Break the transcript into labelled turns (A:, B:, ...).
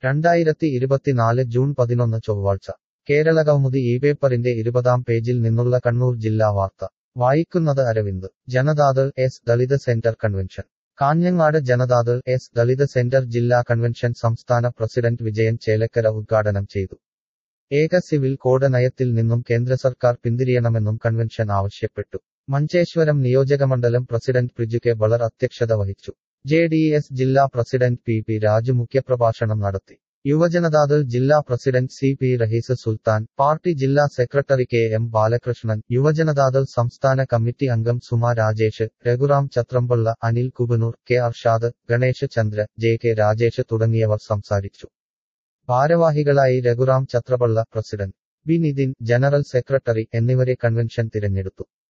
A: രണ്ടായിരത്തി ഇരുപത്തിനാല് ജൂൺ പതിനൊന്ന് ചൊവ്വാഴ്ച കേരള കൗമുദി ഈ പേപ്പറിന്റെ ഇരുപതാം പേജിൽ നിന്നുള്ള കണ്ണൂർ ജില്ലാ വാർത്ത വായിക്കുന്നത് Aravind Janata Dal S Dalit centre convention Kanhangad Janata Dal S Dalit centre ജില്ലാ കൺവെൻഷൻ സംസ്ഥാന പ്രസിഡന്റ് വിജയൻ ചേലക്കര ഉദ്ഘാടനം ചെയ്തു ഏക സിവിൽ കോഡ് നയത്തിൽ നിന്നും കേന്ദ്ര സർക്കാർ പിന്തിരിയണമെന്നും കൺവെൻഷൻ ആവശ്യപ്പെട്ടു മഞ്ചേശ്വരം നിയോജകമണ്ഡലം പ്രസിഡന്റ് പ്രിജു കെ ബളർ അധ്യക്ഷത വഹിച്ചു ജെ ഡി എസ് ജില്ലാ പ്രസിഡന്റ് പി പി രാജു മുഖ്യപ്രഭാഷണം നടത്തി യുവജനതാദൾ ജില്ലാ president C P Rahees Sultan party ജില്ലാ secretary K M Balakrishnan Yuva Janata Dal സംസ്ഥാന കമ്മിറ്റി അംഗം Suma Rajesh Raghuram Chathrampalla Anil Kubanoor K Arshad Ganesh Chandra J K Rajesh തുടങ്ങിയവർ സംസാരിച്ചു ഭാരവാഹികളായി Raghuram Chathrapalla president B Nithin general secretary എന്നിവരെ കൺവെൻഷൻ തിരഞ്ഞെടുത്തു